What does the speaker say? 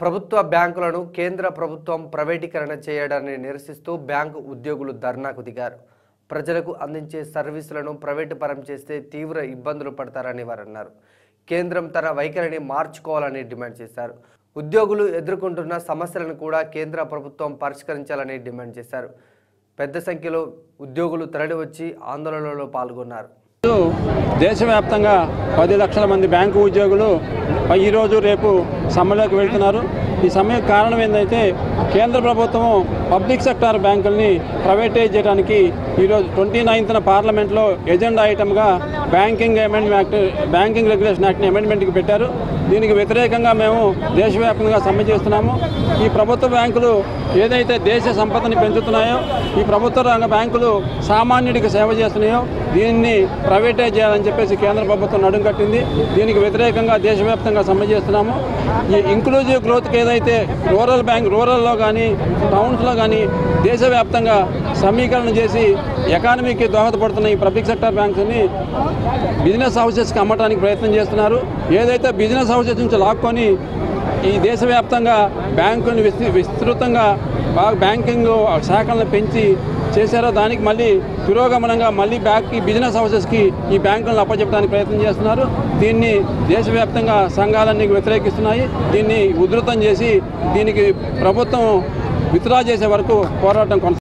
ప్రభుత్వ బ్యాంకులను కేంద్ర ప్రభుత్వం ప్రైవేటీకరణ చేయడాన్ని నిరసిస్తూ బ్యాంకు ఉద్యోగులు ధర్నాకు దిగారు ప్రజలకు అందించే సర్వీసులను ప్రైవేటు పరం చేస్తే తీవ్ర ఇబ్బందులు పడతారని వారు అన్నారు కేంద్రం తన వైఖరిని మార్చుకోవాలని డిమాండ్ చేశారు ఉద్యోగులు ఎదుర్కొంటున్న సమస్యలను కూడా కేంద్ర ప్రభుత్వం పరిష్కరించాలని డిమాండ్ చేశారు పెద్ద సంఖ్యలో ఉద్యోగులు తరలివచ్చి ఆందోళనలో పాల్గొన్నారు ఈరోజు దేశవ్యాప్తంగా పది లక్షల మంది బ్యాంకు ఉద్యోగులు ఈరోజు రేపు సమ్మెలోకి వెళ్తున్నారు ఈ సమ్మెకు కారణం ఏంటంటే కేంద్ర ప్రభుత్వం పబ్లిక్ సెక్టార్ బ్యాంకుల్ని ప్రైవేటైజ్ చేయడానికి ఈరోజు ట్వంటీ నైన్త్న పార్లమెంట్లో ఎజెండా ఐటమ్గా banking amendment act banking regulation యాక్ట్ని అమెండ్మెంట్కి పెట్టారు దీనికి వ్యతిరేకంగా మేము దేశవ్యాప్తంగా సమ్మె చేస్తున్నాము ఈ ప్రభుత్వ బ్యాంకులు ఏదైతే దేశ సంపదని పెంచుతున్నాయో ఈ ప్రభుత్వ రంగ బ్యాంకులు సామాన్యుడికి సేవ చేస్తున్నాయో దీన్ని ప్రైవేటైజ్ చేయాలని చెప్పేసి కేంద్ర ప్రభుత్వం నడుం కట్టింది దీనికి వ్యతిరేకంగా దేశవ్యాప్తంగా సమ్మె చేస్తున్నాము ఈ ఇంక్లూజివ్ గ్రోత్కి ఏదైతే రూరల్ బ్యాంక్ రూరల్లో కానీ టౌన్స్లో కానీ దేశవ్యాప్తంగా సమీకరణ చేసి ఎకానమీకి దోహదపడుతున్న ఈ పబ్లిక్ సెక్టర్ బ్యాంక్స్ని బిజినెస్ హౌసెస్కి అమ్మడానికి ప్రయత్నం చేస్తున్నారు ఏదైతే బిజినెస్ హౌసెస్ నుంచి లాక్కొని ఈ దేశవ్యాప్తంగా బ్యాంకుని విస్తృ విస్తృతంగా బాగా బ్యాంకింగ్ శాఖలను పెంచి చేశారో దానికి మళ్ళీ పురోగమనంగా మళ్ళీ బ్యాంక్ బిజినెస్ హౌసెస్కి ఈ బ్యాంకులను అప్పచెప్పడానికి ప్రయత్నం చేస్తున్నారు దీన్ని దేశవ్యాప్తంగా సంఘాలన్నీ వ్యతిరేకిస్తున్నాయి దీన్ని ఉధృతం చేసి దీనికి ప్రభుత్వం విత్డ్రా చేసే వరకు పోరాటం కొనసాగుతుంది